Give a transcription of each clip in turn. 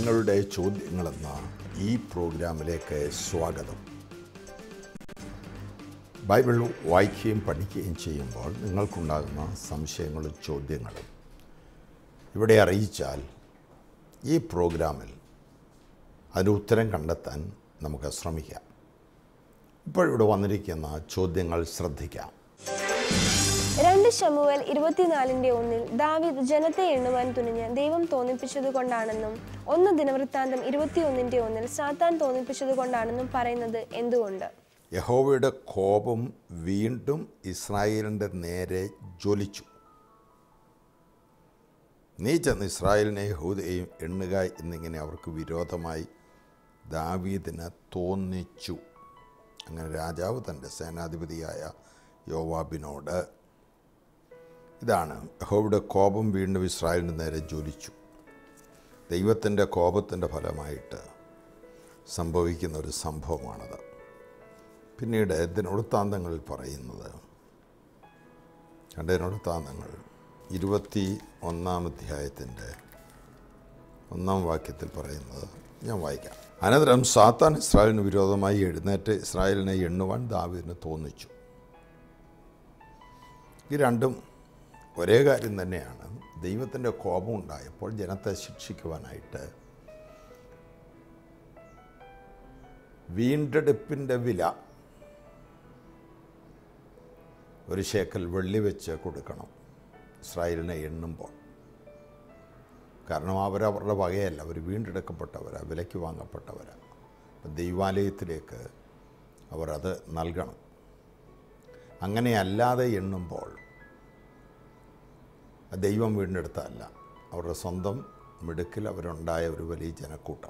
നിങ്ങളുടെ ചോദ്യങ്ങളെന്ന ഈ പ്രോഗ്രാമിലേക്ക് സ്വാഗതം ബൈബിൾ വായിക്കുകയും പഠിക്കുകയും ചെയ്യുമ്പോൾ നിങ്ങൾക്കുണ്ടാകുന്ന സംശയങ്ങളും ചോദ്യങ്ങളും ഇവിടെ അറിയിച്ചാൽ ഈ പ്രോഗ്രാമിൽ അതിന് ഉത്തരം കണ്ടെത്താൻ നമുക്ക് ശ്രമിക്കാം ഇപ്പോഴിവിടെ വന്നിരിക്കുന്ന ചോദ്യങ്ങൾ ശ്രദ്ധിക്കാം രണ്ട് ശമുവൽ ഇരുപത്തിനാലിന്റെ ഒന്നിൽ ദാവീദ് ജനത്തെ എണ്ണുവാൻ തുനിഞ്ഞ് ദൈവം തോന്നിപ്പിച്ചത് കൊണ്ടാണെന്നും ഒന്ന് ദിനവൃത്താന്തം ഇരുപത്തിയൊന്നിന്റെ ഒന്നിൽ സാത്താൻ തോന്നിപ്പിച്ചത് കൊണ്ടാണെന്നും പറയുന്നത് എന്തുകൊണ്ട് യഹോവയുടെ കോപം വീണ്ടും ഇസ്രായേലിൻ്റെ നേരെ ജ്വലിച്ചു നീ ചെന്ന് ഇസ്രായേലിനെ യഹൂദയെയും എണ്ണുക എന്നിങ്ങനെ അവർക്ക് വിരോധമായി ദാവീദിന് തോന്നിച്ചു അങ്ങനെ രാജാവ് തൻ്റെ സേനാധിപതിയായ യോവാബിനോട് ഇതാണ് യഹോവയുടെ കോപം വീണ്ടും ഇസ്രായേലിന് നേരെ ജ്വലിച്ചു ദൈവത്തിൻ്റെ കോപത്തിൻ്റെ ഫലമായിട്ട് സംഭവിക്കുന്ന ഒരു സംഭവമാണത് പിന്നീട് ദിനവൃത്താന്തങ്ങളിൽ പറയുന്നത് രണ്ട് ദിനവൃത്താന്തങ്ങൾ ഇരുപത്തി ഒന്നാം അധ്യായത്തിൻ്റെ ഒന്നാം വാക്യത്തിൽ പറയുന്നത് ഞാൻ വായിക്കാം അനന്തരം സാത്താൻ ഇസ്രായേലിന് വിരോധമായി എഴുന്നേറ്റ് ഇസ്രായേലിനെ എണ്ണുവാൻ ദാവീദിന് തോന്നിച്ചു ഈ രണ്ടും ഒരേ കാര്യം തന്നെയാണ് ദൈവത്തിൻ്റെ കോപം ഉണ്ടായപ്പോൾ ജനത്തെ ശിക്ഷിക്കുവാനായിട്ട് വീണ്ടെടുപ്പിൻ്റെ വില ഒരു ശേക്കൽ വെള്ളി വെച്ച് കൊടുക്കണം ഇസ്രായേലിനെ എണ്ണുമ്പോൾ കാരണം അവരവരുടെ വകയല്ല അവർ വീണ്ടെടുക്കപ്പെട്ടവരാ വിലയ്ക്ക് വാങ്ങപ്പെട്ടവരാ അപ്പം ദൈവാലയത്തിലേക്ക് അവർ അത് നൽകണം അങ്ങനെ അല്ലാതെ എണ്ണുമ്പോൾ ദൈവം വീണ്ടെടുത്തല്ല അവരുടെ സ്വന്തം മിടുക്കിൽ അവരുണ്ടായ ഒരു വലിയ ജനക്കൂട്ടം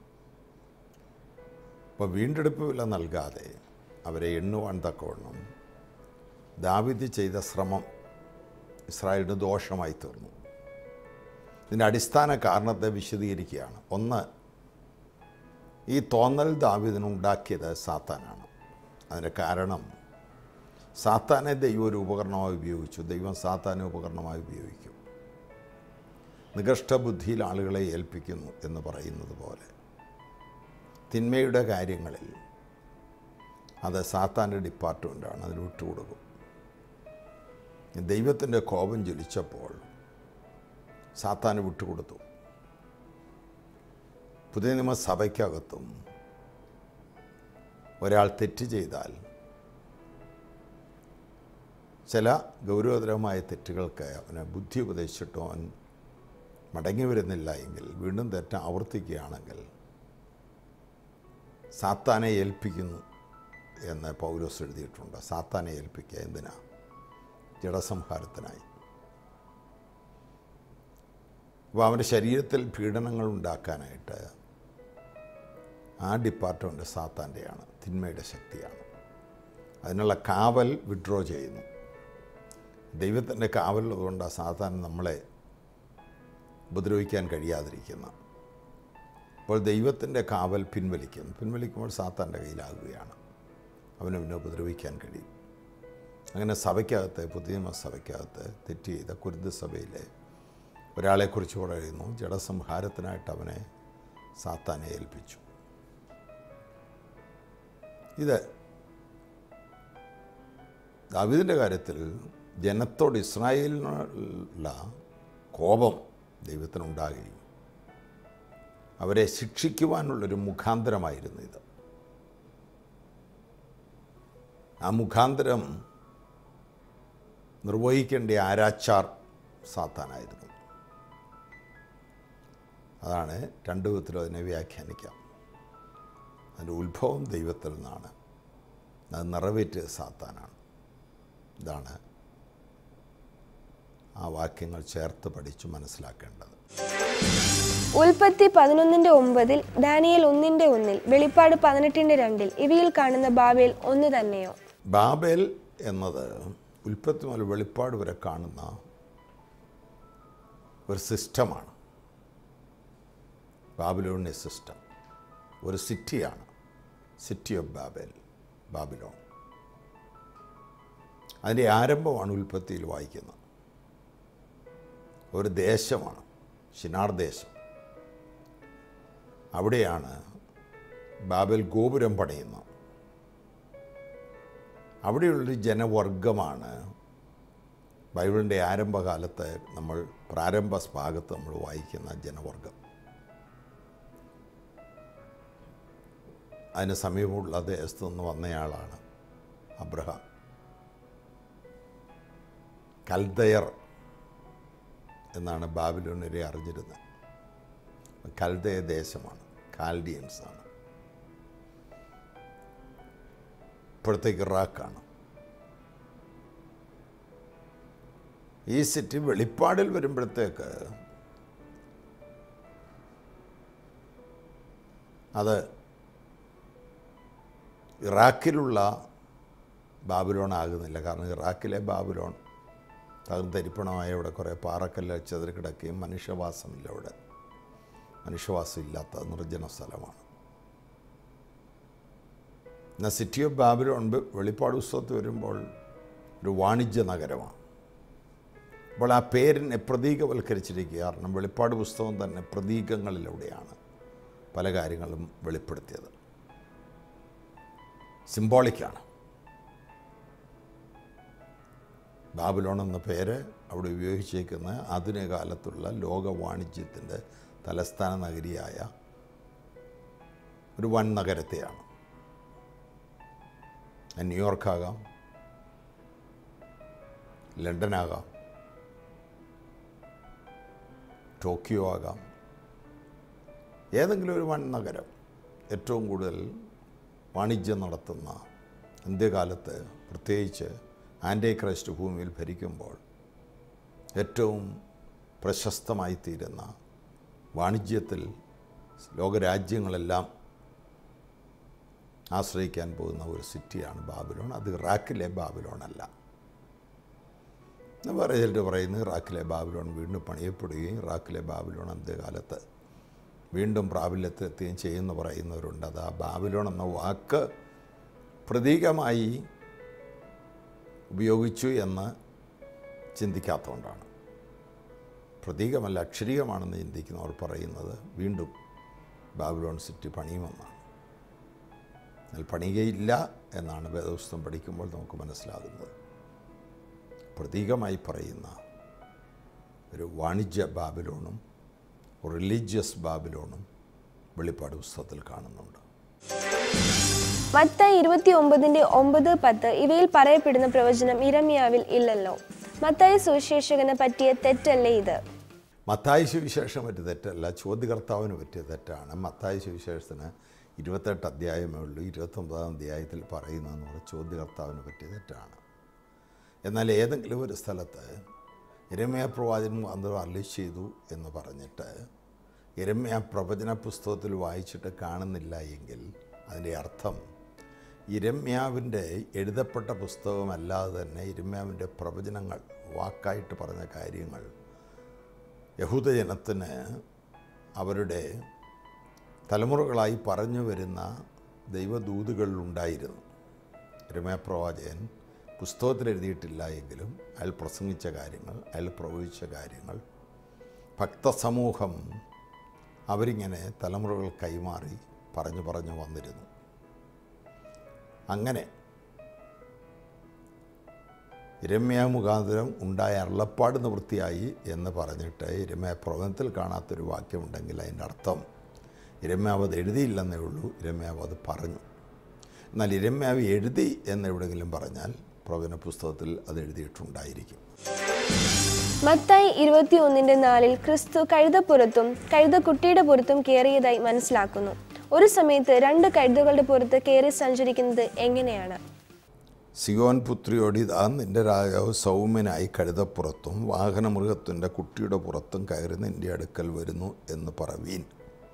അപ്പോൾ വീണ്ടെടുപ്പ് വില നൽകാതെ അവരെ എണ്ണുവാൻ തക്കവണ്ണം ദാവിദ് ചെയ്ത ശ്രമം ഇസ്രായേലിന് ദോഷമായി തീർന്നു ഇതിൻ്റെ അടിസ്ഥാന കാരണത്തെ വിശദീകരിക്കുകയാണ് ഒന്ന് ഈ തോന്നൽ ദാവിദിനുണ്ടാക്കിയത് സാത്താനാണ് അതിൻ്റെ കാരണം സാത്താനെ ദൈവം ഒരു ഉപകരണമായി ഉപയോഗിച്ചു ദൈവം സാത്താനെ ഉപകരണമായി ഉപയോഗിക്കും നികഷ്ടബുദ്ധിയിൽ ആളുകളെ ഏൽപ്പിക്കുന്നു എന്ന് പറയുന്നത് പോലെ തിന്മയുടെ കാര്യങ്ങളിൽ അത് സാത്താൻ്റെ ഡിപ്പാർട്ട്മെൻറ്റാണ് അതിന് വിട്ടുകൊടുക്കും ദൈവത്തിൻ്റെ കോപം ജ്വലിച്ചപ്പോൾ സാത്താന് വിട്ടുകൊടുത്തു പുതിയ നിയമസഭയ്ക്കകത്തും ഒരാൾ തെറ്റ് ചെയ്താൽ ചില ഗൗരവതരമായ തെറ്റുകൾക്ക് അവന് ബുദ്ധി ഉപദേശിച്ചിട്ടോ അവൻ മടങ്ങി വരുന്നില്ല എങ്കിൽ വീണ്ടും തെറ്റ് ആവർത്തിക്കുകയാണെങ്കിൽ സാത്താനെ ഏൽപ്പിക്കുന്നു എന്ന് പൗലോസ് എഴുതിയിട്ടുണ്ട് സാത്താനെ ഏൽപ്പിക്കുക എന്തിനാ ജഡസംഹാരത്തിനായി അപ്പോൾ അവൻ്റെ ശരീരത്തിൽ പീഡനങ്ങൾ ഉണ്ടാക്കാനായിട്ട് ആ ഡിപ്പാർട്ട്മെൻറ്റ് സാത്താൻ്റെയാണ് തിന്മയുടെ ശക്തിയാണ് അതിനുള്ള കാവൽ വിഡ്രോ ചെയ്യുന്നു ദൈവത്തിൻ്റെ കാവലുള്ളതുകൊണ്ടാണ് സാത്താൻ നമ്മളെ ഉപദ്രവിക്കാൻ കഴിയാതിരിക്കുന്ന അപ്പോൾ ദൈവത്തിൻ്റെ കാവൽ പിൻവലിക്കുന്നു പിൻവലിക്കുമ്പോൾ സാത്താൻ്റെ കയ്യിലാകുകയാണ് അവനെ പിന്നെ ഉപദ്രവിക്കാൻ കഴിയും അങ്ങനെ സഭയ്ക്കകത്ത് പുതിയ സഭയ്ക്കകത്ത് തെറ്റ് ചെയ്ത കുരുത് സഭയിലെ ഒരാളെക്കുറിച്ച് പറയുന്നു ജഡസംഹാരത്തിനായിട്ട് അവനെ സാത്താനെ ഏൽപ്പിച്ചു ഇത് ദാവിദിൻ്റെ കാര്യത്തിൽ ജനത്തോട് ഇസ്രായേലിനുള്ള കോപം ദൈവത്തിനുണ്ടാകുകയും അവരെ ശിക്ഷിക്കുവാനുള്ളൊരു മുഖാന്തരമായിരുന്നു ഇത് ആ മുഖാന്തരം നിർവഹിക്കേണ്ട ആരാച്ചാർ സാത്താനായിരുന്നു അതാണ് രണ്ട് വിധത്തിലും അതിനെ വ്യാഖ്യാനിക്കാം അതിൻ്റെ ഉത്ഭവം ദൈവത്തിൽ നിന്നാണ് അത് നിറവേറ്റിയത് സാത്താനാണ് ഇതാണ് ആ വാക്യങ്ങൾ ചേർത്ത് പഠിച്ച് മനസ്സിലാക്കേണ്ടത് ഉൽപ്പത്തി പതിനൊന്നിന്റെ ഒമ്പതിൽ ദാനിയൽ ഒന്നിന്റെ ഒന്നിൽ വെളിപ്പാട് പതിനെട്ടിന്റെ രണ്ടിൽ ഇവയിൽ കാണുന്ന ബാബേൽ ഒന്ന് തന്നെയോ ബാബേൽ എന്നത് ഉൽപ്പത്തി മുതൽ വെളിപ്പാട് വരെ കാണുന്ന ഒരു സിസ്റ്റമാണ് ബാബിലോണിയ സിസ്റ്റം ഒരു സിറ്റിയാണ് സിറ്റി ഓഫ് ബാബേൽ ബാബിലോൺ അതിൻ്റെ ആരംഭമാണ് ഉൽപ്പത്തിയിൽ വായിക്കുന്നത് ഒരു ദേശമാണ് ഷിനാർ ദേശം അവിടെയാണ് ബാബൽ ഗോപുരം പണിയുന്നത് അവിടെയുള്ളൊരു ജനവർഗമാണ് ബൈബിളിൻ്റെ ആരംഭകാലത്ത് നമ്മൾ പ്രാരംഭ ഭാഗത്ത് നമ്മൾ വായിക്കുന്ന ജനവർഗം അതിന് സമീപമുള്ള ദേശത്തു നിന്ന് വന്നയാളാണ് അബ്രഹാം കൽദയർ എന്നാണ് ബാബിലോണിനെ അറിഞ്ഞിരുന്നത് കൽദയ ദേശമാണ് കാൽഡിയൻസ് ആണ് ഇപ്പോഴത്തേക്ക് ഇറാഖാണ് ഈ സിറ്റി വെളിപ്പാടിൽ വരുമ്പോഴത്തേക്ക് അത് ഇറാഖിലുള്ള ബാബിലോൺ ആകുന്നില്ല കാരണം ഇറാഖിലെ ബാബിലോൺ തകർന്നരിപ്പണമായ ഇവിടെ കുറേ പാറക്കല്ല് ചെതറി കിടക്കുകയും മനുഷ്യവാസമില്ല അവിടെ മനുഷ്യവാസം ഇല്ലാത്ത നിർജ്ജന സ്ഥലമാണ് എന്നാൽ സിറ്റി ഓഫ് ബാബിലോൺ ബ- വെളിപ്പാട് പുസ്തകത്തിൽ വരുമ്പോൾ ഒരു വാണിജ്യ നഗരമാണ് അപ്പോൾ ആ പേരിനെ പ്രതീകവൽക്കരിച്ചിരിക്കുക കാരണം വെളിപ്പാട് പുസ്തകം തന്നെ പ്രതീകങ്ങളിലൂടെയാണ് പല കാര്യങ്ങളും വെളിപ്പെടുത്തിയത് സിംബോളിക്കാണ് ബാബിലോൺ എന്ന പേര് അവിടെ ഉപയോഗിച്ചേക്കുന്ന ആധുനിക കാലത്തുള്ള ലോക വാണിജ്യത്തിൻ്റെ തലസ്ഥാന നഗരിയായ ഒരു വൻ നഗരത്തെയാണ് അത് ന്യൂയോർക്കാകാം ലണ്ടനാകാം ടോക്കിയോ ആകാം ഏതെങ്കിലും ഒരു വൻ നഗരം ഏറ്റവും കൂടുതൽ വാണിജ്യം നടത്തുന്ന അന്ത്യകാലത്ത് പ്രത്യേകിച്ച് ആൻറ്റി ക്രൈസ്റ്റ് ഭൂമിയിൽ ഭരിക്കുമ്പോൾ ഏറ്റവും പ്രശസ്തമായി തീരുന്ന വാണിജ്യത്തിൽ ലോകരാജ്യങ്ങളെല്ലാം ആശ്രയിക്കാൻ പോകുന്ന ഒരു സിറ്റിയാണ് ബാബിലോൺ അത് ഇറാഖിലെ ബാബിലോൺ അല്ല എന്ന് പറയലിട്ട് പറയുന്നത് ഇറാഖിലെ ബാബിലോൺ വീണ്ടും പണിയപ്പെടുകയും ഇറാഖിലെ ബാബിലോൺ അന്ത്യകാലത്ത് വീണ്ടും പ്രാബല്യത്തെത്തുകയും ചെയ്യുമെന്ന് പറയുന്നവരുണ്ട് അത് ആ ബാബിലോൺ എന്ന വാക്ക് പ്രതീകമായി ഉപയോഗിച്ചു എന്ന് ചിന്തിക്കാത്തതുകൊണ്ടാണ് പ്രതീകമല്ല അക്ഷരീയമാണെന്ന് ചിന്തിക്കുന്നവർ പറയുന്നത് വീണ്ടും ബാബിലോൺ സിറ്റി പണിയുമെന്നാണ് എന്നാൽ പണിയുകയില്ല എന്നാണ് വേദപുസ്തകം പഠിക്കുമ്പോൾ നമുക്ക് മനസ്സിലാകുന്നത് പ്രതീകമായി പറയുന്ന ഒരു വാണിജ്യ ബാബിലോണും റിലീജിയസ് ബാബിലോണും വെളിപ്പാട് പുസ്തകത്തിൽ കാണുന്നുണ്ട് മത്തായി ഇരുപത്തി ഒമ്പതിന്റെ ഒമ്പത് പത്ത് ഇവയിൽ പറയപ്പെടുന്ന പ്രവചനം ഇരമ്യാവിൽ ഇല്ലല്ലോ മത്തായി സുവിശേഷകന് പറ്റിയ തെറ്റല്ലേ ഇത് മത്തായി സുവിശേഷം പറ്റിയ തെറ്റല്ല ചോദ്യകർത്താവിന് പറ്റിയ തെറ്റാണ് മത്തായി സുവിശേഷത്തിന് ഇരുപത്തെട്ട് അധ്യായമേ ഉള്ളൂ ഇരുപത്തൊമ്പതാം അധ്യായത്തിൽ പറയുന്നതെന്ന് പറഞ്ഞാൽ ചോദ്യകർത്താവിന് പറ്റിയ തെറ്റാണ് എന്നാൽ ഏതെങ്കിലും ഒരു സ്ഥലത്ത് ഇരമ്യ പ്രവാചകൻ മുഖാന്തരം അരളി ചെയ്തു എന്ന് പറഞ്ഞിട്ട് ഇരമ്യ പ്രവചന പുസ്തകത്തിൽ വായിച്ചിട്ട് കാണുന്നില്ല എങ്കിൽ അതിൻ്റെ അർത്ഥം ഇരമ്യാവിൻ്റെ എഴുതപ്പെട്ട പുസ്തകമല്ലാതെ തന്നെ ഇരമ്യാവിൻ്റെ പ്രവചനങ്ങൾ വാക്കായിട്ട് പറഞ്ഞ കാര്യങ്ങൾ യഹൂദജനത്തിന് അവരുടെ തലമുറകളായി പറഞ്ഞു വരുന്ന ദൈവദൂതുകളിലുണ്ടായിരുന്നു രമയപ്രവാചകൻ പുസ്തകത്തിൽ എഴുതിയിട്ടില്ല എങ്കിലും അയാൾ പ്രസംഗിച്ച കാര്യങ്ങൾ അയാൾ പ്രവചിച്ച കാര്യങ്ങൾ ഭക്തസമൂഹം അവരിങ്ങനെ തലമുറകൾ കൈമാറി പറഞ്ഞു പറഞ്ഞു വന്നിരുന്നു അങ്ങനെ ഇരമ്യ മുഖാന്തരം ഉണ്ടായ അരുളപ്പാട് നിവൃത്തിയായി എന്ന് പറഞ്ഞിട്ട് ഇരമ്യ പ്രവചനത്തിൽ കാണാത്തൊരു വാക്യമുണ്ടെങ്കിൽ അതിൻ്റെ അർത്ഥം ഇരമ്യാവ് അത് എഴുതിയില്ലെന്നേ ഉള്ളൂ ഇരമ്യാവ് അത് പറഞ്ഞു എന്നാൽ ഇരമ്യാവ് എഴുതി എന്ന് എവിടെയെങ്കിലും പറഞ്ഞാൽ പ്രവചന പുസ്തകത്തിൽ അത് എഴുതിയിട്ടുണ്ടായിരിക്കും മത്തായി ഇരുപത്തി ഒന്നിന്റെ നാലിൽ ക്രിസ്തു കഴുതപ്പുറത്തും കഴുതക്കുട്ടിയുടെ പുറത്തും കയറിയതായി മനസ്സിലാക്കുന്നു ഒരു സമയത്ത് രണ്ട് കഴുതകളുടെ പുറത്ത് കയറി സഞ്ചരിക്കുന്നത് എങ്ങനെയാണ് സിയോൻ പുത്രിയോടിതാ നിന്റെ രാജാവ് സൗമ്യനായി കഴുതപ്പുറത്തും വാഹനമൃഗത്തിൻ്റെ കുട്ടിയുടെ പുറത്തും കയറി നിന്റെ അടുക്കൽ വരുന്നു എന്ന് പറവീൻ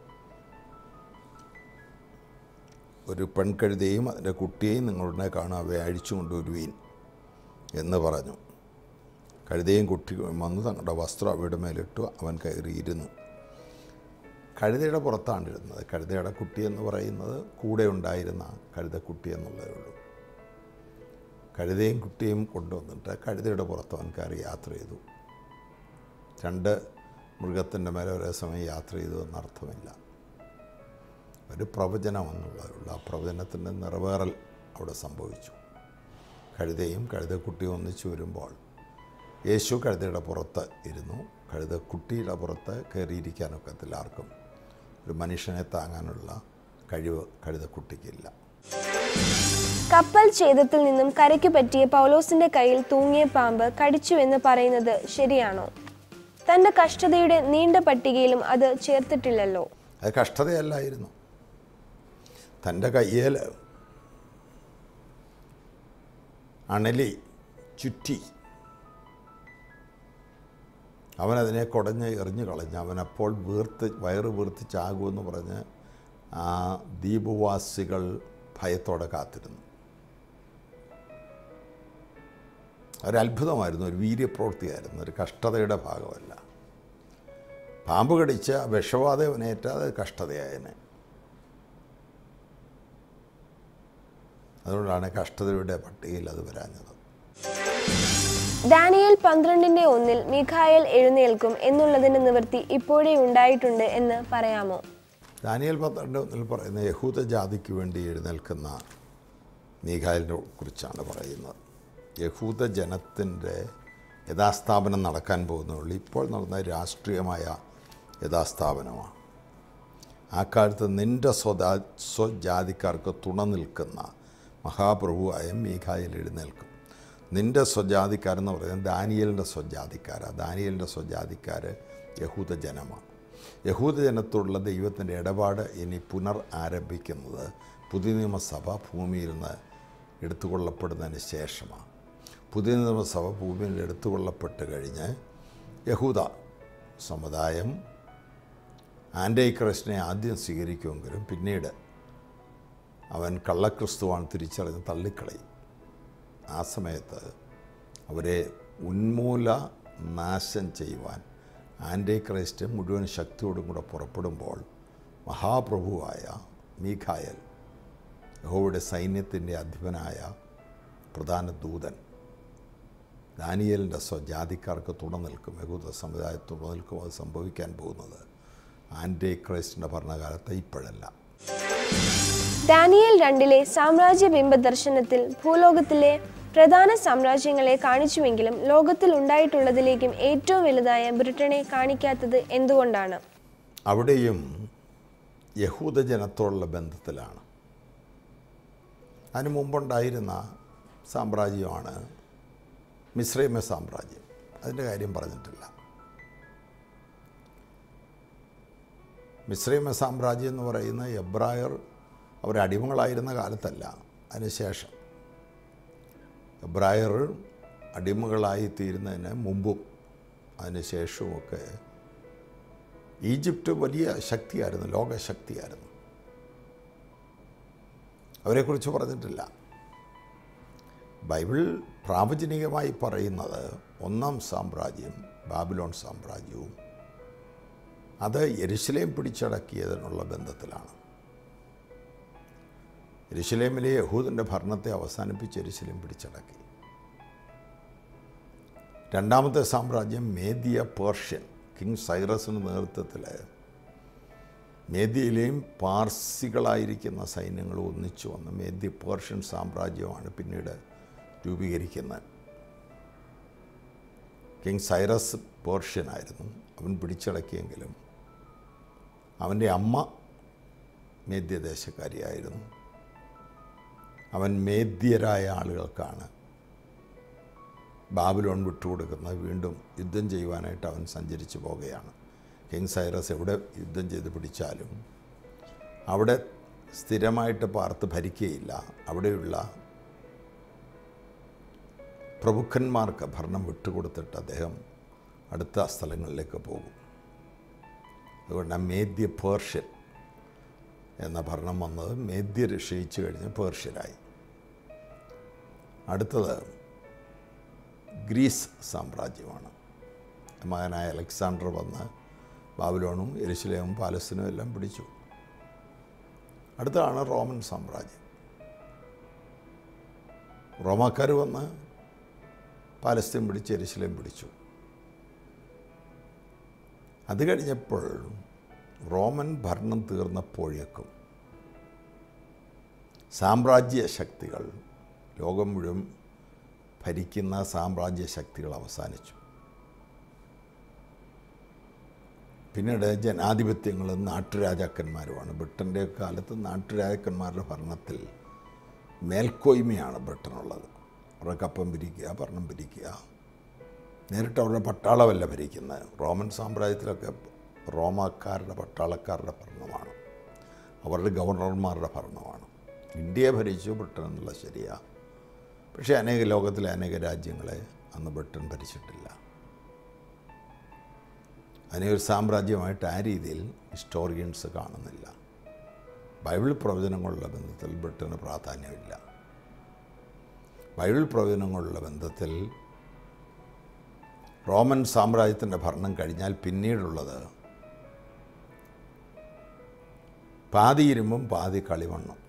ഒരു പെൺകഴുതയും അതിൻ്റെ കുട്ടിയെയും നിങ്ങളുടെ കാണാൻ അവയെ അഴിച്ചു കൊണ്ടുവരുവീൻ എന്ന് പറഞ്ഞു കഴുതയും കുട്ടിയും വന്ന് തങ്ങളുടെ വസ്ത്രം അവയുടെ മേലിട്ടു അവൻ കയറിയിരുന്നു കഴുതയുടെ പുറത്താണ് ഇരുന്നത് കഴുതയുടെ കുട്ടി എന്ന് പറയുന്നത് കൂടെ ഉണ്ടായിരുന്ന കഴുതക്കുട്ടി എന്നുള്ളതേ ഉള്ളൂ കഴുതയും കുട്ടിയും കൊണ്ടുവന്നിട്ട് കഴുതയുടെ പുറത്ത് അവൻ കയറി യാത്ര ചെയ്തു രണ്ട് മൃഗത്തിൻ്റെ മേലെ ഒരേ സമയം യാത്ര ചെയ്തു എന്നർത്ഥമില്ല ഒരു പ്രവചനം എന്നുള്ളതുള്ള ആ പ്രവചനത്തിൻ്റെ നിറവേറൽ അവിടെ സംഭവിച്ചു കഴുതയും കഴുതക്കുട്ടിയും ഒന്നിച്ചു വരുമ്പോൾ യേശു കഴുതയുടെ പുറത്ത് ഇരുന്നു കഴുതക്കുട്ടിയുടെ പുറത്ത് കയറിയിരിക്കാനൊക്കത്തില്ല ആർക്കും ഒരു മനുഷ്യനെ താങ്ങാനുള്ള കഴിവ് കഴുതക്കുട്ടിക്കില്ല കപ്പൽ ഛേദത്തിൽ നിന്നും കരയ്ക്ക് പറ്റിയ പൗലോസിന്റെ കയ്യിൽ തൂങ്ങിയ പാമ്പ് കടിച്ചുവെന്ന് പറയുന്നത് ശരിയാണോ തന്റെ കഷ്ടതയുടെ നീണ്ട പട്ടികയിലും അത് ചേർത്തിട്ടില്ലല്ലോ അത് കഷ്ടതയല്ലായിരുന്നു തൻ്റെ കയ്യേൽ അണലി ചുറ്റി അവനതിനെ കുടഞ്ഞ് എറിഞ്ഞു കളഞ്ഞ് അവനപ്പോൾ വീർത്ത് വയറ് വീർത്ത് ചാകുമെന്ന് പറഞ്ഞ് ആ ദ്വീപവാസികൾ ഭയത്തോടെ കാത്തിരുന്നു ഒരത്ഭുതമായിരുന്നു ഒരു വീര്യപ്രവൃത്തിയായിരുന്നു ഒരു കഷ്ടതയുടെ ഭാഗമല്ല പാമ്പ് കടിച്ച് വിഷവാതവനേറ്റ അത് കഷ്ടതയായനെ അതുകൊണ്ടാണ് കഷ്ടതയുടെ പട്ടികയിൽ അത് വരാഞ്ഞത് ദാനിയേൽ പന്ത്രണ്ടിന്റെ ഒന്നിൽ മിഖായൽ എഴുന്നേൽക്കും എന്നുള്ളതിന് നിവൃത്തി ഇപ്പോഴേ ഉണ്ടായിട്ടുണ്ട് എന്ന് പറയാമോ ദാനിയൽ പന്ത്രണ്ട് ഒന്നിൽ പറയുന്ന യഹൂദ ജാതിക്ക് വേണ്ടി എഴുന്നേൽക്കുന്ന മീഖായലിനെ കുറിച്ചാണ് പറയുന്നത് യഹൂദ ജനത്തിൻ്റെ യഥാസ്ഥാപനം നടക്കാൻ പോകുന്നുള്ളൂ ഇപ്പോൾ നടന്ന രാഷ്ട്രീയമായ യഥാസ്ഥാപനമാണ് ആ കാലത്ത് നിൻ്റെ സ്വദാ സ്വജാതിക്കാർക്ക് തുണ നിൽക്കുന്ന മഹാപ്രഭുവായ മീഖായിൽ എഴുന്നേൽക്കും നിൻ്റെ സ്വജാതിക്കാരെന്ന് പറയുന്നത് ദാനിയലിൻ്റെ സ്വജാതിക്കാരാണ് ദാനിയലിൻ്റെ സ്വജാതിക്കാർ യഹൂദ ജനമാണ് യഹൂദ ജനത്തോടുള്ള ദൈവത്തിൻ്റെ ഇടപാട് ഇനി പുനർ ആരംഭിക്കുന്നത് പുതിയ നിയമസഭ ഭൂമിയിൽ നിന്ന് എടുത്തുകൊള്ളപ്പെടുന്നതിന് ശേഷമാണ് പുതിയ നിയമസഭ ഭൂമിയിൽ എടുത്തുകൊള്ളപ്പെട്ട് കഴിഞ്ഞ് യഹൂദ സമുദായം ആൻറ്റൈ ക്രൈസ്റ്റിനെ ആദ്യം സ്വീകരിക്കുമെങ്കിലും പിന്നീട് അവൻ കള്ളക്രിസ്തുവാണ് തിരിച്ചറിഞ്ഞ് തള്ളിക്കളയും ആ സമയത്ത് അവരെ ഉന്മൂല നാശം ചെയ്യുവാൻ ആൻറ്റി ക്രൈസ്റ്റ് മുഴുവൻ ശക്തിയോടും കൂടെ പുറപ്പെടുമ്പോൾ മഹാപ്രഭുവായ മീഖായൽ യഹോവയുടെ സൈന്യത്തിൻ്റെ അധിപനായ പ്രധാന ദൂതൻ ദാനിയലിൻ്റെ സ്വജാതിക്കാർക്ക് തുണ നിൽക്കും യഹൂദ സമുദായത്തിൽ തുണ നിൽക്കും അത് സംഭവിക്കാൻ പോകുന്നത് ആൻറ്റി ക്രൈസ്റ്റിൻ്റെ ഭരണകാലത്ത് ഇപ്പോഴല്ല ദാനിയേൽ രണ്ടിലെ സാമ്രാജ്യ ബിംബ ദർശനത്തിൽ ഭൂലോകത്തിലെ പ്രധാന സാമ്രാജ്യങ്ങളെ കാണിച്ചുവെങ്കിലും ലോകത്തിൽ ഉണ്ടായിട്ടുള്ളതിലേക്കും ഏറ്റവും വലുതായ ബ്രിട്ടനെ കാണിക്കാത്തത് എന്തുകൊണ്ടാണ് അവിടെയും യഹൂദ ജനത്തോടുള്ള ബന്ധത്തിലാണ് അതിന് മുമ്പുണ്ടായിരുന്ന സാമ്രാജ്യമാണ് മിശ്രൈമ സാമ്രാജ്യം അതിൻ്റെ കാര്യം പറഞ്ഞിട്ടില്ല മിശ്രൈമ സാമ്രാജ്യം എന്ന് പറയുന്ന എബ്രായർ അവർ അടിമകളായിരുന്ന കാലത്തല്ല അതിനുശേഷം എബ്രായർ അടിമകളായി തീരുന്നതിന് മുമ്പും അതിനുശേഷവുമൊക്കെ ഈജിപ്റ്റ് വലിയ ശക്തിയായിരുന്നു ലോകശക്തിയായിരുന്നു അവരെക്കുറിച്ച് പറഞ്ഞിട്ടില്ല ബൈബിൾ പ്രാവചനികമായി പറയുന്നത് ഒന്നാം സാമ്രാജ്യം ബാബിലോൺ സാമ്രാജ്യവും അത് യെരുശലേം പിടിച്ചടക്കിയതിനുള്ള ബന്ധത്തിലാണ് യെരുശലേമിലെ യഹൂദൻ്റെ ഭരണത്തെ അവസാനിപ്പിച്ച് യെരുശലേം പിടിച്ചടക്കി രണ്ടാമത്തെ സാമ്രാജ്യം മേദിയ പേർഷ്യൻ കിങ് സൈറസിൻ്റെ നേതൃത്വത്തിൽ മേദ്യയിലെയും പാർസികളായിരിക്കുന്ന സൈന്യങ്ങൾ ഒന്നിച്ചു വന്ന് മേദ്യ പേർഷ്യൻ സാമ്രാജ്യമാണ് പിന്നീട് രൂപീകരിക്കുന്നത് കിങ് സൈറസ് പേർഷ്യനായിരുന്നു അവൻ പിടിച്ചടക്കിയെങ്കിലും അവൻ്റെ അമ്മ മേദ്യദേശക്കാരിയായിരുന്നു അവൻ മേദ്യരായ ആളുകൾക്കാണ് ബാബിലോൺ വിട്ടുകൊടുക്കുന്നത് വീണ്ടും യുദ്ധം ചെയ്യുവാനായിട്ട് അവൻ സഞ്ചരിച്ചു പോകുകയാണ് കിങ് സൈറസ് എവിടെ യുദ്ധം ചെയ്ത് പിടിച്ചാലും അവിടെ സ്ഥിരമായിട്ട് പാർത്ത് ഭരിക്കുകയില്ല അവിടെയുള്ള പ്രഭുക്കന്മാർക്ക് ഭരണം വിട്ടുകൊടുത്തിട്ട് അദ്ദേഹം അടുത്ത സ്ഥലങ്ങളിലേക്ക് പോകും അതുകൊണ്ട് ആ മേദ്യ പേർഷ്യൻ എന്ന ഭരണം വന്നത് മേദ്യർ ക്ഷയിച്ചു കഴിഞ്ഞ് പേർഷ്യരായി അടുത്തത് ഗ്രീസ് സാമ്രാജ്യമാണ് മകനായ അലക്സാണ്ടർ വന്ന് ബാബിലോണും എരുശലേമും പാലസ്തീനും എല്ലാം പിടിച്ചു അടുത്തതാണ് റോമൻ സാമ്രാജ്യം റോമാക്കാർ വന്ന് പാലസ്തീൻ പിടിച്ച് എരുശലേം പിടിച്ചു അത് കഴിഞ്ഞപ്പോൾ റോമൻ ഭരണം തീർന്നപ്പോഴേക്കും സാമ്രാജ്യ ശക്തികൾ ലോകം മുഴുവൻ ഭരിക്കുന്ന സാമ്രാജ്യ ശക്തികൾ അവസാനിച്ചു പിന്നീട് ജനാധിപത്യങ്ങളും നാട്ടുരാജാക്കന്മാരുമാണ് ബ്രിട്ടൻ്റെ കാലത്ത് നാട്ടുരാജാക്കന്മാരുടെ ഭരണത്തിൽ മേൽക്കോയ്മയാണ് ബ്രിട്ടനുള്ളത് അവരുടെ കപ്പം പിരിക്കുക ഭരണം പിരിക്കുക നേരിട്ട് അവരുടെ പട്ടാളമല്ല ഭരിക്കുന്നത് റോമൻ സാമ്രാജ്യത്തിലൊക്കെ റോമാക്കാരുടെ പട്ടാളക്കാരുടെ ഭരണമാണ് അവരുടെ ഗവർണർമാരുടെ ഭരണമാണ് ഇന്ത്യയെ ഭരിച്ചു ബ്രിട്ടൻ എന്നുള്ള ശരിയാ പക്ഷേ അനേക ലോകത്തിലെ അനേക രാജ്യങ്ങളെ അന്ന് ബ്രിട്ടൻ ഭരിച്ചിട്ടില്ല അതിനെ ഒരു സാമ്രാജ്യമായിട്ട് ആ രീതിയിൽ ഹിസ്റ്റോറിയൻസ് കാണുന്നില്ല ബൈബിൾ പ്രവചനങ്ങളുള്ള ബന്ധത്തിൽ ബ്രിട്ടന് പ്രാധാന്യമില്ല ബൈബിൾ പ്രവചനങ്ങളുള്ള ബന്ധത്തിൽ റോമൻ സാമ്രാജ്യത്തിൻ്റെ ഭരണം കഴിഞ്ഞാൽ പിന്നീടുള്ളത് പാതി ഇരുമ്പും പാതി കളിമണ്ണും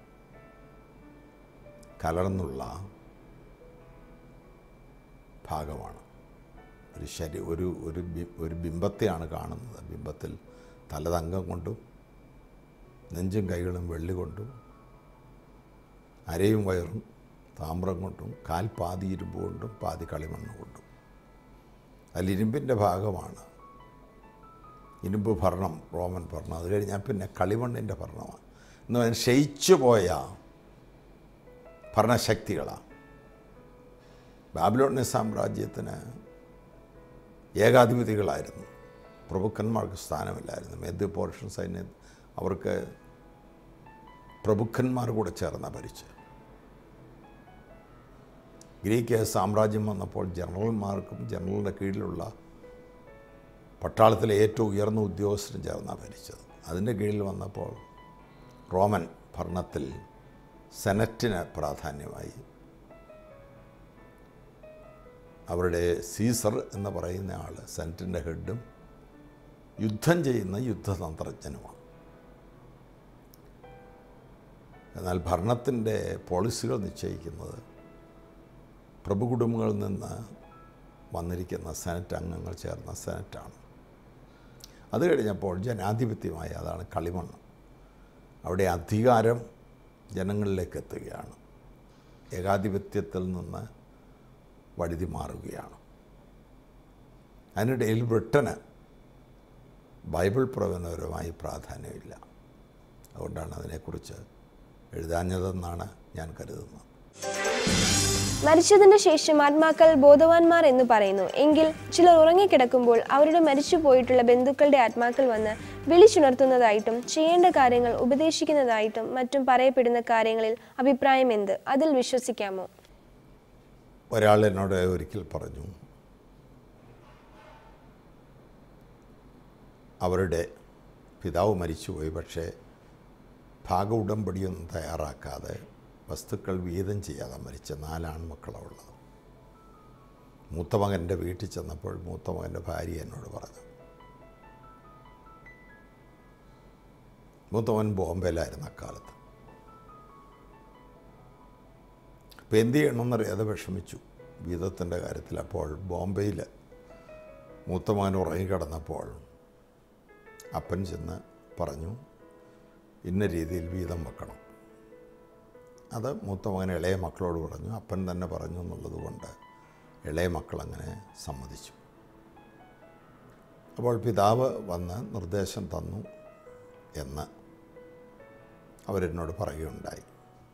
കലർന്നുള്ള ഭാഗമാണ് ഒരു ശരി ഒരു ഒരു ബി- ഒരു ബിംബത്തെയാണ് കാണുന്നത് ബിംബത്തിൽ തലതങ്കം കൊണ്ടും നെഞ്ചും കൈകളും വെള്ളി കൊണ്ടും അരയും വയറും താമ്രം കൊണ്ടും കാൽ പാതി ഇരുമ്പ് കൊണ്ടും പാതി കളിമണ്ണ് കൊണ്ടും അതിൽ ഇരുമ്പിൻ്റെ ഭാഗമാണ് ഇരുമ്പ് ഭരണം റോമൻ ഭരണം അത് കഴിഞ്ഞാൽ പിന്നെ കളിമണ്ണിൻ്റെ ഭരണമാണ് എന്ന് പറഞ്ഞാൽ ക്ഷയിച്ചു പോയ ഭരണശക്തികളാണ് ബാബിലോണിയ സാമ്രാജ്യത്തിന് ഏകാധിപതികളായിരുന്നു പ്രഭുക്കന്മാർക്ക് സ്ഥാനമില്ലായിരുന്നു മെത് പോർഷൻ സൈന്യം അവർക്ക് പ്രഭുക്കന്മാർ കൂടെ ചേർന്ന ഭരിച്ച് ഗ്രീക്ക് സാമ്രാജ്യം വന്നപ്പോൾ ജനറൽമാർക്കും ജനറലിൻ്റെ കീഴിലുള്ള പട്ടാളത്തിലെ ഏറ്റവും ഉയർന്ന ഉദ്യോഗസ്ഥരും ചേർന്നാണ് ഭരിച്ചത് അതിൻ്റെ കീഴിൽ വന്നപ്പോൾ റോമൻ ഭരണത്തിൽ സെനറ്റിന് പ്രാധാന്യമായി അവരുടെ സീസർ എന്ന് പറയുന്ന ആൾ സെനറ്റിൻ്റെ ഹെഡും യുദ്ധം ചെയ്യുന്ന യുദ്ധതന്ത്രജ്ഞനുമാണ് എന്നാൽ ഭരണത്തിൻ്റെ പോളിസികൾ നിശ്ചയിക്കുന്നത് പ്രഭു കുടുംബങ്ങളിൽ നിന്ന് വന്നിരിക്കുന്ന സെനറ്റ് അംഗങ്ങൾ ചേർന്ന സെനറ്റാണ് അത് കഴിഞ്ഞപ്പോൾ ജനാധിപത്യമായി അതാണ് കളിമണ്ണ് അവിടെ അധികാരം ജനങ്ങളിലേക്ക് എത്തുകയാണ് ഏകാധിപത്യത്തിൽ നിന്ന് വഴുതി മാറുകയാണ് അതിനിടയിൽ ബ്രിട്ടന് ബൈബിൾ പ്രവചനപരമായി പ്രാധാന്യമില്ല അതുകൊണ്ടാണ് അതിനെക്കുറിച്ച് എഴുതാഞ്ഞതെന്നാണ് ഞാൻ കരുതുന്നത് മരിച്ചതിന് ശേഷം ആത്മാക്കൾ ബോധവാന്മാർ എന്ന് പറയുന്നു എങ്കിൽ ചിലർ ഉറങ്ങിക്കിടക്കുമ്പോൾ അവരുടെ മരിച്ചു പോയിട്ടുള്ള ബന്ധുക്കളുടെ ആത്മാക്കൾ വന്ന് വിളിച്ചുണർത്തുന്നതായിട്ടും ചെയ്യേണ്ട കാര്യങ്ങൾ ഉപദേശിക്കുന്നതായിട്ടും മറ്റും പറയപ്പെടുന്ന കാര്യങ്ങളിൽ അഭിപ്രായം എന്ത് അതിൽ വിശ്വസിക്കാമോ ഒരാൾ എന്നോട് ഒരിക്കൽ പറഞ്ഞു അവരുടെ പിതാവ് മരിച്ചുപോയി പക്ഷേ ഭാഗ ഉടമ്പടിയൊന്നും തയ്യാറാക്കാതെ വസ്തുക്കൾ വീതം ചെയ്യാതെ മരിച്ച നാലാൺമക്കളാണ് ഉള്ളത് മൂത്ത മകൻ്റെ വീട്ടിൽ ചെന്നപ്പോൾ മൂത്ത മകൻ്റെ ഭാര്യ എന്നോട് പറഞ്ഞു മൂത്തവൻ ബോംബെയിലായിരുന്നു അക്കാലത്ത് അപ്പോൾ എന്ത് ചെയ്യണമെന്നറിയാതെ വിഷമിച്ചു വീതത്തിൻ്റെ കാര്യത്തിൽ അപ്പോൾ ബോംബെയിൽ മൂത്ത മകൻ ഉറങ്ങിക്കിടന്നപ്പോൾ അപ്പൻ ചെന്ന് പറഞ്ഞു ഇന്ന രീതിയിൽ വീതം വെക്കണം അത് മൂത്ത മകൻ ഇളയ മക്കളോട് പറഞ്ഞു അപ്പൻ തന്നെ പറഞ്ഞു എന്നുള്ളത് കൊണ്ട് ഇളയ മക്കളങ്ങനെ സമ്മതിച്ചു അപ്പോൾ പിതാവ് വന്ന് നിർദ്ദേശം തന്നു എന്ന് അവരെന്നോട് പറയുകയുണ്ടായി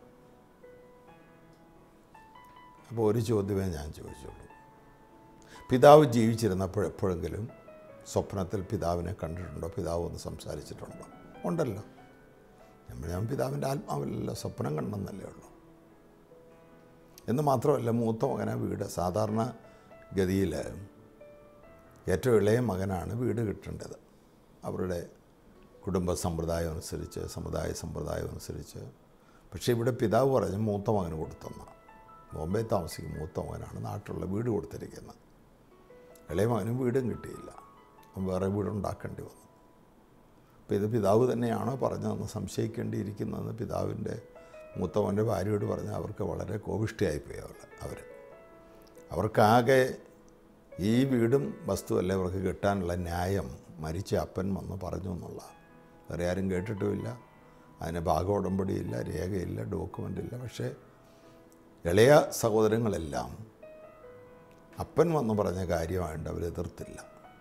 അപ്പോൾ ഒരു ചോദ്യമേ ഞാൻ ചോദിച്ചുള്ളൂ പിതാവ് ജീവിച്ചിരുന്നപ്പോൾ എപ്പോഴെങ്കിലും സ്വപ്നത്തിൽ പിതാവിനെ കണ്ടിട്ടുണ്ടോ പിതാവ് ഒന്ന് സംസാരിച്ചിട്ടുണ്ടോ ഉണ്ടല്ലോ നമ്മൾ ഞാൻ പിതാവിൻ്റെ ആത്മാവിലല്ല സ്വപ്നം കണ്ടെന്നല്ലേ ഉള്ളൂ എന്ന് മാത്രമല്ല മൂത്ത മകനെ വീട് സാധാരണ ഗതിയിൽ ഏറ്റവും ഇളയ മകനാണ് വീട് കിട്ടേണ്ടത് അവരുടെ കുടുംബ സമ്പ്രദായം അനുസരിച്ച് സമുദായ സമ്പ്രദായം അനുസരിച്ച് പക്ഷേ ഇവിടെ പിതാവ് പറഞ്ഞ് മൂത്ത മകന് കൊടുത്തെന്ന ബോംബെ താമസിക്കും മൂത്ത മകനാണ് നാട്ടിലുള്ള വീട് കൊടുത്തിരിക്കുന്നത് ഇളയ മകനും വീടും കിട്ടിയില്ല അവൻ വേറെ വീടുണ്ടാക്കേണ്ടി വന്നു അപ്പോൾ ഇത് പിതാവ് തന്നെയാണോ പറഞ്ഞതെന്ന് സംശയിക്കേണ്ടിയിരിക്കുന്നതെന്ന് പിതാവിൻ്റെ മൂത്തവൻ്റെ ഭാര്യയോട് പറഞ്ഞ് അവർക്ക് വളരെ കോപിഷ്ടിയായിപ്പോയി അവർ അവർ അവർക്കാകെ ഈ വീടും വസ്തുവല്ല അവർക്ക് കിട്ടാനുള്ള ന്യായം മരിച്ച അപ്പൻ വന്ന് പറഞ്ഞു എന്നുള്ള വേറെ ആരും കേട്ടിട്ടുമില്ല അതിന് ഭാഗോടമ്പടിയില്ല രേഖയില്ല ഡോക്യുമെൻ്റ് ഇല്ല പക്ഷേ ഇളയ സഹോദരങ്ങളെല്ലാം അപ്പൻ വന്ന് പറഞ്ഞ കാര്യമായിട്ട് അവർ എതിർത്തില്ല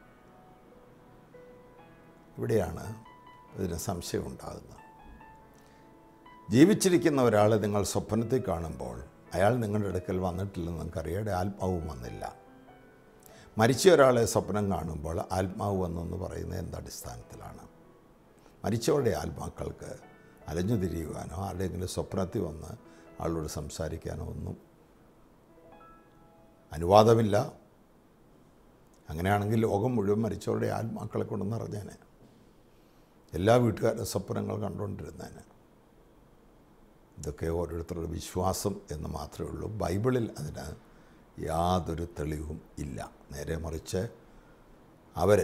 ഇവിടെയാണ് ഇതിന് സംശയം ഉണ്ടാകുന്നത് ജീവിച്ചിരിക്കുന്ന ഒരാളെ നിങ്ങൾ സ്വപ്നത്തിൽ കാണുമ്പോൾ അയാൾ നിങ്ങളുടെ അടുക്കൽ വന്നിട്ടില്ലെന്ന് നിങ്ങൾക്കറിയാതെ ആത്മാവും വന്നില്ല മരിച്ച ഒരാളെ സ്വപ്നം കാണുമ്പോൾ ആത്മാവ് വന്നെന്ന് പറയുന്നത് എന്തടിസ്ഥാനത്തിലാണ് മരിച്ചവരുടെ ആത്മാക്കൾക്ക് അലഞ്ഞു തിരിയുവാനോ ആരുടെയെങ്കിലും സ്വപ്നത്തിൽ വന്ന് ആളോട് സംസാരിക്കാനോ ഒന്നും അനുവാദമില്ല അങ്ങനെയാണെങ്കിൽ ലോകം മുഴുവൻ മരിച്ചവരുടെ ആത്മാക്കളെ കൊണ്ട് നിറഞ്ഞേനെ എല്ലാ വീട്ടുകാരുടെ സ്വപ്നങ്ങൾ കണ്ടുകൊണ്ടിരുന്നേനെ ഇതൊക്കെ ഓരോരുത്തരുടെ വിശ്വാസം എന്ന് മാത്രമേ ഉള്ളൂ ബൈബിളിൽ അതിന് യാതൊരു തെളിവും ഇല്ല നേരെ മറിച്ച് അവർ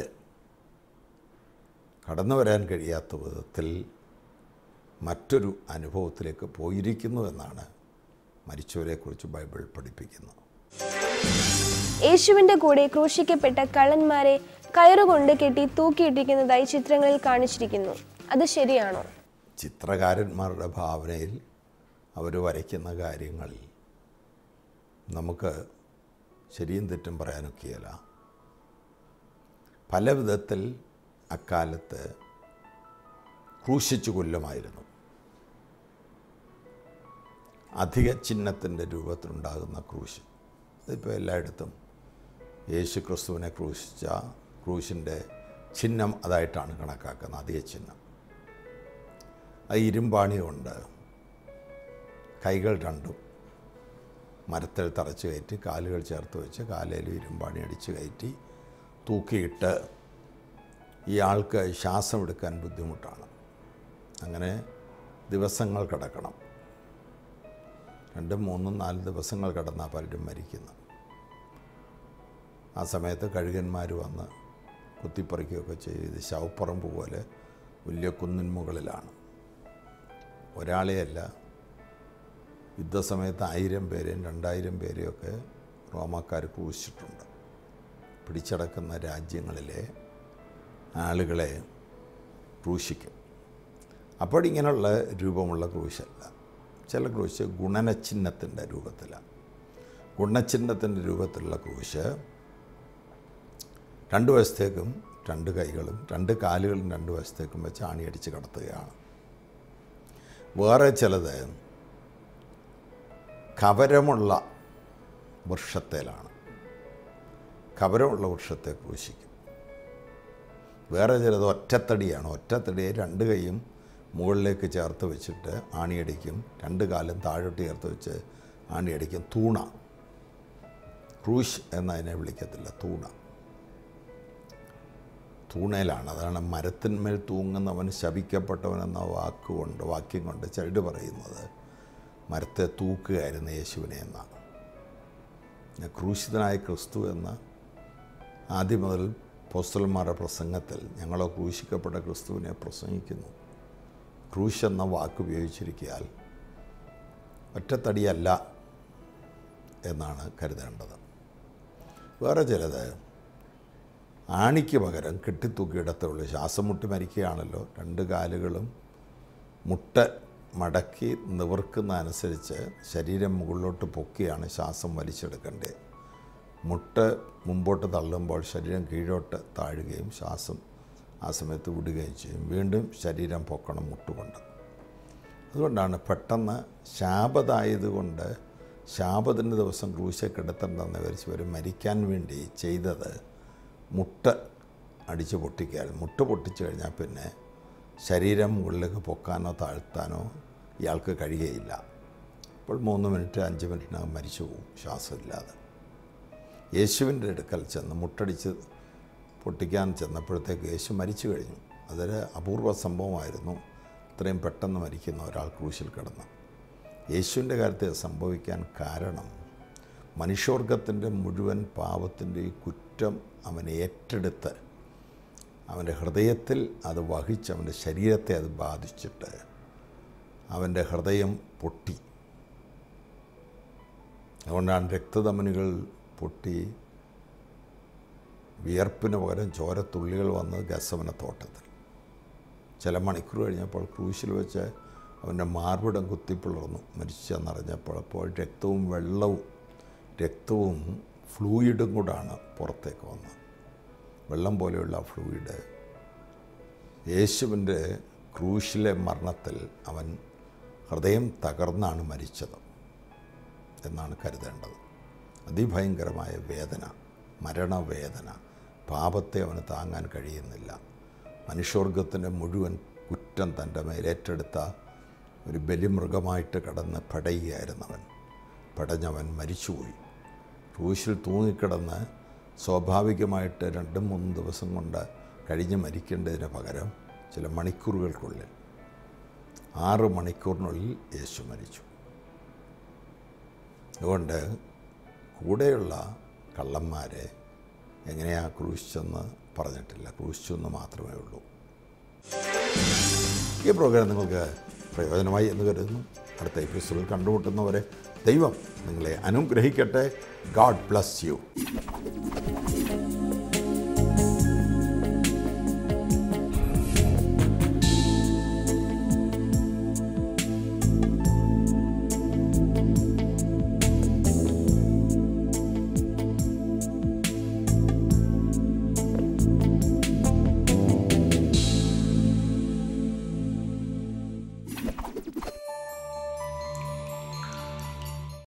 കടന്നു വരാൻ കഴിയാത്ത വിധത്തിൽ മറ്റൊരു അനുഭവത്തിലേക്ക് പോയിരിക്കുന്നു എന്നാണ് മരിച്ചവരെക്കുറിച്ച് ബൈബിൾ പഠിപ്പിക്കുന്നത് യേശുവിന്റെ കൂടെ ക്രൂശിക്കപ്പെട്ട കള്ളന്മാരെ കയറുകൊണ്ട് കെട്ടി തൂക്കിയിട്ടിരിക്കുന്നതായി ചിത്രങ്ങളിൽ കാണിച്ചിരിക്കുന്നു അത് ശരിയാണോ ചിത്രകാരന്മാരുടെ ഭാവനയിൽ അവർ വരയ്ക്കുന്ന കാര്യങ്ങളിൽ നമുക്ക് ശരിയും തെറ്റും പറയാനൊക്കെയല്ല പല വിധത്തിൽ അക്കാലത്ത് ക്രൂശിച്ചു കൊല്ലുമായിരുന്നു അധിക ചിഹ്നത്തിൻ്റെ രൂപത്തിലുണ്ടാകുന്ന ക്രൂശ് ഇതിപ്പോൾ എല്ലായിടത്തും യേശു ക്രിസ്തുവിനെ ക്രൂശിച്ച ക്രൂശിൻ്റെ ചിഹ്നം അതായിട്ടാണ് കണക്കാക്കുന്നത് അധിക ചിഹ്നം അത് ഇരുമ്പാണി കൊണ്ട് കൈകൾ രണ്ടും മരത്തിൽ തറച്ച് കയറ്റി കാലുകൾ ചേർത്ത് വെച്ച് കാലയിൽ ഇരുമ്പാണി അടിച്ച് കയറ്റി തൂക്കിയിട്ട് ഈ ആൾക്ക് ശ്വാസം എടുക്കാൻ ബുദ്ധിമുട്ടാണ് അങ്ങനെ ദിവസങ്ങൾ കിടക്കണം രണ്ടും മൂന്നും നാല് ദിവസങ്ങൾ കിടന്നാൽ പലരും മരിക്കുന്നു ആ സമയത്ത് കഴുകന്മാർ വന്ന് കുത്തിപ്പറിക്കുകയൊക്കെ ചെയ്ത് ശവപ്പറമ്പ് പോലെ വലിയ കുന്നിൻ മുകളിലാണ് ഒരാളെയല്ല യുദ്ധസമയത്ത് ആയിരം പേരെയും രണ്ടായിരം പേരെയൊക്കെ റോമാക്കാർ ക്രൂശിച്ചിട്ടുണ്ട് പിടിച്ചടക്കുന്ന രാജ്യങ്ങളിലെ ആളുകളെ ക്രൂശിക്കും അപ്പോൾ ഇങ്ങനെയുള്ള രൂപമുള്ള ക്രൂശല്ല ചില ക്രൂശ് ഗുണനചിഹ്നത്തിൻ്റെ രൂപത്തിലാണ് ഗുണചിഹ്നത്തിൻ്റെ രൂപത്തിലുള്ള ക്രൂശ് രണ്ട് വശത്തേക്കും രണ്ട് കൈകളും രണ്ട് കാലുകളും രണ്ട് വശത്തേക്കും വെച്ച് ആണിയടിച്ച് കടത്തുകയാണ് വേറെ ചിലത് കവരമുള്ള വൃക്ഷത്തേലാണ് കവരമുള്ള വൃക്ഷത്തെ ക്രൂശിക്കും വേറെ ചിലത് ഒറ്റത്തടിയാണ് ഒറ്റത്തടിയെ രണ്ട് കൈയും മുകളിലേക്ക് ചേർത്ത് വെച്ചിട്ട് ആണിയടിക്കും രണ്ട് കാലും താഴോട്ട് ചേർത്ത് വെച്ച് ആണിയടിക്കും തൂണ ക്രൂശ് എന്നതിനെ വിളിക്കത്തില്ല തൂണ തൂണയിലാണ് അതാണ് മരത്തിന്മേൽ തൂങ്ങുന്നവൻ ശപിക്കപ്പെട്ടവൻ എന്ന വാക്കുകൊണ്ട് വാക്യം കൊണ്ട് ചരട് പറയുന്നത് മരത്തെ തൂക്കുകയായിരുന്നു യേശുവിനെ എന്നാണ് പിന്നെ ക്രൂശിതനായ ക്രിസ്തു എന്ന ആദ്യം മുതൽ പോസ്റ്റൽമാരുടെ പ്രസംഗത്തിൽ ഞങ്ങളോ ക്രൂശിക്കപ്പെട്ട ക്രിസ്തുവിനെ പ്രസംഗിക്കുന്നു ക്രൂശ് എന്ന വാക്ക് ഉപയോഗിച്ചിരിക്കാൻ ഒറ്റത്തടിയല്ല എന്നാണ് കരുതേണ്ടത് വേറെ ചിലത് ആണിക്ക് പകരം കെട്ടിത്തൂക്കിയിടത്തേ ഉള്ളൂ ശ്വാസം മുട്ടി മരിക്കുകയാണല്ലോ രണ്ട് കാലുകളും മുട്ട മടക്കി നിവർക്കുന്ന അനുസരിച്ച് ശരീരം മുകളിലോട്ട് പൊക്കിയാണ് ശ്വാസം വലിച്ചെടുക്കേണ്ടത് മുട്ട് മുമ്പോട്ട് തള്ളുമ്പോൾ ശരീരം കീഴോട്ട് താഴുകയും ശ്വാസം ആ സമയത്ത് വിടുകയും ചെയ്യും വീണ്ടും ശരീരം പൊക്കണം മുട്ടുകൊണ്ട് അതുകൊണ്ടാണ് പെട്ടെന്ന് ശാപതായതുകൊണ്ട് ശാപത്തിൻ്റെ ദിവസം ക്രൂശ കിടത്തണ്ടെന്ന് വിവരിച്ച് വരും മരിക്കാൻ വേണ്ടി ചെയ്തത് മുട്ട് അടിച്ച് പൊട്ടിക്കായിരുന്നു മുട്ട് പൊട്ടിച്ചു കഴിഞ്ഞാൽ പിന്നെ ശരീരം മുകളിലേക്ക് പൊക്കാനോ താഴ്ത്താനോ ഇയാൾക്ക് കഴിയുകയില്ല അപ്പോൾ മൂന്ന് മിനിറ്റ് അഞ്ച് മിനിറ്റിനകം മരിച്ചു പോകും ശ്വാസമില്ലാതെ യേശുവിൻ്റെ അടുക്കൽ ചെന്ന് മുട്ടടിച്ച് പൊട്ടിക്കാൻ ചെന്നപ്പോഴത്തേക്ക് യേശു മരിച്ചു കഴിഞ്ഞു അതൊരു അപൂർവ സംഭവമായിരുന്നു ഇത്രയും പെട്ടെന്ന് മരിക്കുന്ന ഒരാൾ ക്രൂശിൽ കിടന്ന് യേശുവിൻ്റെ കാര്യത്തിൽ സംഭവിക്കാൻ കാരണം മനുഷ്യവർഗത്തിൻ്റെ മുഴുവൻ പാപത്തിൻ്റെ ഈ കുറ്റം അവൻ ഏറ്റെടുത്ത് അവൻ്റെ ഹൃദയത്തിൽ അത് വഹിച്ച് അവൻ്റെ ശരീരത്തെ അത് ബാധിച്ചിട്ട് അവൻ്റെ ഹൃദയം പൊട്ടി അതുകൊണ്ടാണ് രക്തധമനികൾ പൊട്ടി വിയർപ്പിന് പകരം ചോരത്തുള്ളികൾ വന്നത് ഗസവന തോട്ടത്തിൽ ചില മണിക്കൂർ കഴിഞ്ഞപ്പോൾ ക്രൂശിൽ വെച്ച് അവൻ്റെ മാർവിടം കുത്തിപ്പിളർന്നു മരിച്ചെന്നറിഞ്ഞപ്പോൾ അപ്പോൾ രക്തവും വെള്ളവും രക്തവും ഫ്ലൂയിഡും കൂടാണ് പുറത്തേക്ക് വന്നത് വെള്ളം പോലെയുള്ള ഫ്ലൂയിഡ് യേശുവിൻ്റെ ക്രൂശിലെ മരണത്തിൽ അവൻ ഹൃദയം തകർന്നാണ് മരിച്ചത് എന്നാണ് കരുതേണ്ടത് അതിഭയങ്കരമായ വേദന മരണവേദന പാപത്തെ അവന് താങ്ങാൻ കഴിയുന്നില്ല മനുഷ്യവർഗത്തിൻ്റെ മുഴുവൻ കുറ്റം തൻ്റെ മേലേറ്റെടുത്ത ഒരു ബലിമൃഗമായിട്ട് കടന്ന് പടയുകയായിരുന്നവൻ പടഞ്ഞവൻ മരിച്ചുപോയി ക്രൂശിൽ തൂങ്ങിക്കിടന്ന് സ്വാഭാവികമായിട്ട് രണ്ടും മൂന്നും ദിവസം കൊണ്ട് കഴിഞ്ഞ് മരിക്കേണ്ടതിന് പകരം ചില മണിക്കൂറുകൾക്കുള്ളിൽ ആറ് മണിക്കൂറിനുള്ളിൽ യേശു മരിച്ചു അതുകൊണ്ട് കൂടെയുള്ള കള്ളന്മാരെ എങ്ങനെയാ ക്രൂശിച്ചെന്ന് പറഞ്ഞിട്ടില്ല ക്രൂശിച്ചെന്ന് മാത്രമേ ഉള്ളൂ ഈ പ്രോഗ്രാം നിങ്ങൾക്ക് പ്രയോജനമായി എന്ന് കരുതുന്നു അടുത്ത എപ്പിസോഡിൽ കണ്ടുമുട്ടുന്നവരെ ദൈവം നിങ്ങളെ അനുഗ്രഹിക്കട്ടെ ഗാഡ് ബ്ലസ് യു